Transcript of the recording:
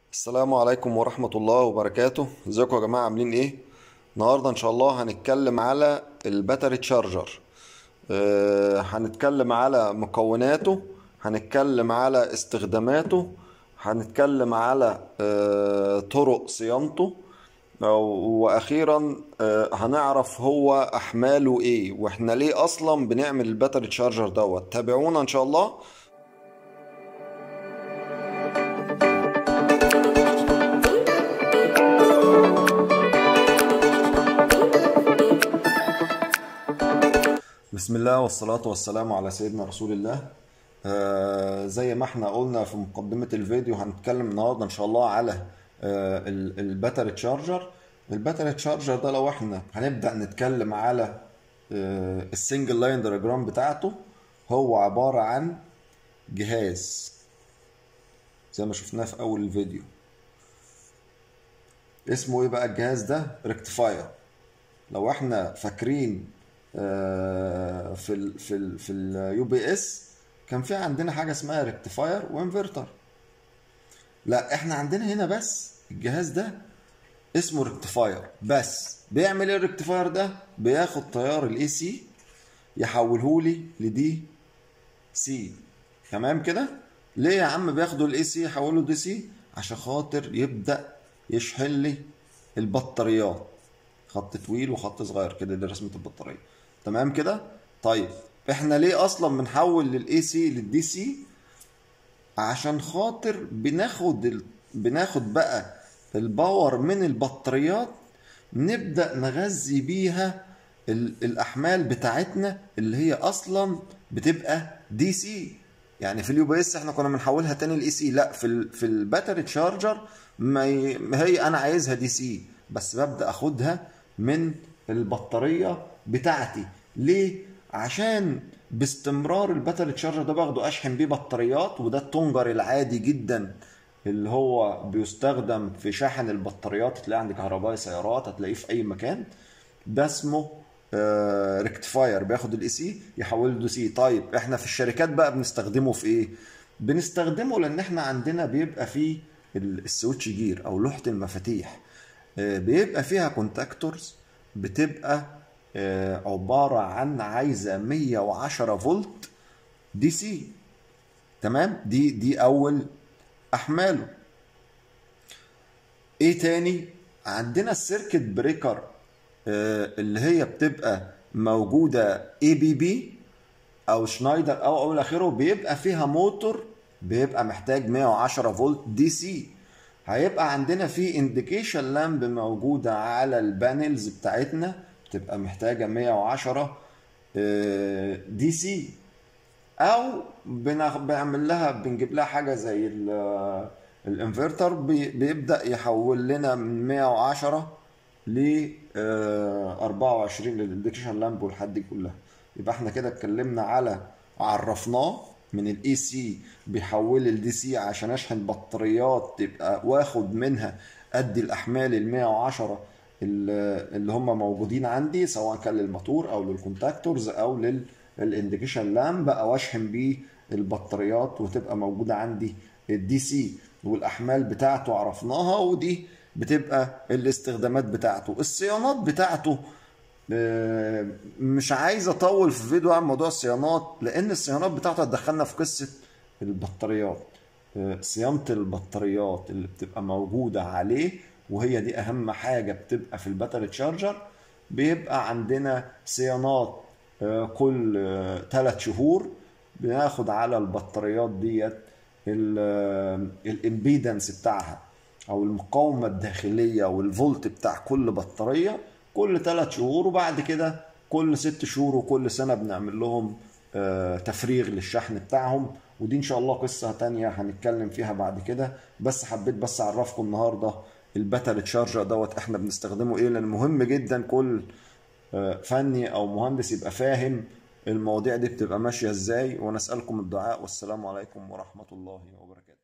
السلام عليكم ورحمة الله وبركاته ازيكم يا جماعة عاملين ايه النهاردة ان شاء الله هنتكلم على الباتري تشارجر آه، هنتكلم على مكوناته هنتكلم على استخداماته هنتكلم على آه، طرق صيانته أو- واخيرا آه، هنعرف هو احماله ايه واحنا ليه اصلا بنعمل الباتري تشارجر دوت تابعونا ان شاء الله بسم الله والصلاة والسلام على سيدنا رسول الله آه زي ما احنا قلنا في مقدمة الفيديو هنتكلم النهاردة ان شاء الله على آه ال- الباتري تشارجر الباتري تشارجر ده لو احنا هنبدأ نتكلم على آه السنجل لاين دياجرام بتاعته هو عبارة عن جهاز زي ما شفناه في اول الفيديو اسمه ايه بقى الجهاز ده ريكتيفاير لو احنا فاكرين آه، في ال في ال في اليو بي اس كان في عندنا حاجه اسمها ريكتيفاير وانفرتر لا احنا عندنا هنا بس الجهاز ده اسمه ريكتيفاير بس بيعمل ايه الريكتيفاير ده بياخد تيار الاي سي يحوله لي لدي سي تمام كده ليه يا عم بياخدوا الاي سي يحولوا دي سي عشان خاطر يبدا يشحن لي البطاريات خط طويل وخط صغير كده دي رسمه البطاريه تمام كده طيب احنا ليه اصلا بنحول للاي سي للدي سي عشان خاطر بناخد ال... بناخد بقى الباور من البطاريات نبدأ نغذي بيها ال... الأحمال بتاعتنا اللي هي أصلا بتبقى دي سي يعني في اليو بي اس احنا كنا بنحولها تاني لاي سي لا في ال... في الباتري تشارجر ما ي... ما هي انا عايزها دي سي بس ببدأ اخدها من البطارية بتاعتي ليه؟ عشان باستمرار الباتري تشارجر ده باخده اشحن بيه بطاريات وده التونجر العادي جدا اللي هو بيستخدم في شحن البطاريات تلاقيه عند كهربائي سيارات هتلاقيه في اي مكان ده اسمه ريكتيفاير بياخد الاي سي يحوله لدي سي طيب احنا في الشركات بقى بنستخدمه في ايه بنستخدمه لان احنا عندنا بيبقى فيه ال- السويتش جير او لوحة المفاتيح آه، بيبقى فيها كونتاكتورز بتبقى آه، عبارة عن عايزة 110 فولت دي سي تمام دي دي اول احماله ايه تاني عندنا السيركت بريكر آه، اللي هي بتبقى موجودة اي بي بي او شنايدر او او الى اخره بيبقى فيها موتور بيبقى محتاج 110 فولت دي سي هيبقى عندنا في انديكيشن لامب موجودة على البانلز بتاعتنا بتبقى محتاجة 110 دي سي او بناخ- بنعمل لها بنجيب لها حاجه زي ال- الانفرتر بي- بيبدا يحول لنا من 110 ل 24 للانديكيشن لامب والحاجات دي كلها يبقى احنا كده اتكلمنا على عرفناه من الاي سي بيحول الدي سي عشان اشحن بطاريات تبقى واخد منها قد الاحمال ال 110 ال- اللي هم موجودين عندي سواء كان للموتور او للكونتاكتورز او للانديكيشن لامب او اشحن بيه البطاريات وتبقى موجوده عندي الدي سي والاحمال بتاعته عرفناها ودي بتبقى الاستخدامات بتاعته الصيانات بتاعته آه، مش عايز اطول في فيديو عن موضوع الصيانات لان الصيانات بتاعته هتدخلنا في قصه البطاريات آه، صيانه البطاريات اللي بتبقى موجوده عليه وهي دي اهم حاجه بتبقى في الباتري تشارجر بيبقى عندنا صيانات آه، كل ثلاث شهور بناخد على البطاريات ديت الامبيدنس بتاعها او المقاومه الداخليه والفولت بتاع كل بطاريه كل ثلاث شهور وبعد كده كل ست شهور وكل سنه بنعمل لهم آه، تفريغ للشحن بتاعهم ودي ان شاء الله قصه تانية هنتكلم فيها بعد كده بس حبيت بس اعرفكم النهارده الباتري تشارجر دوت احنا بنستخدمه ايه لان مهم جدا كل آه، فني او مهندس يبقى فاهم المواضيع دي بتبقى ماشيه ازاي ونسالكم الدعاء والسلام عليكم ورحمه الله وبركاته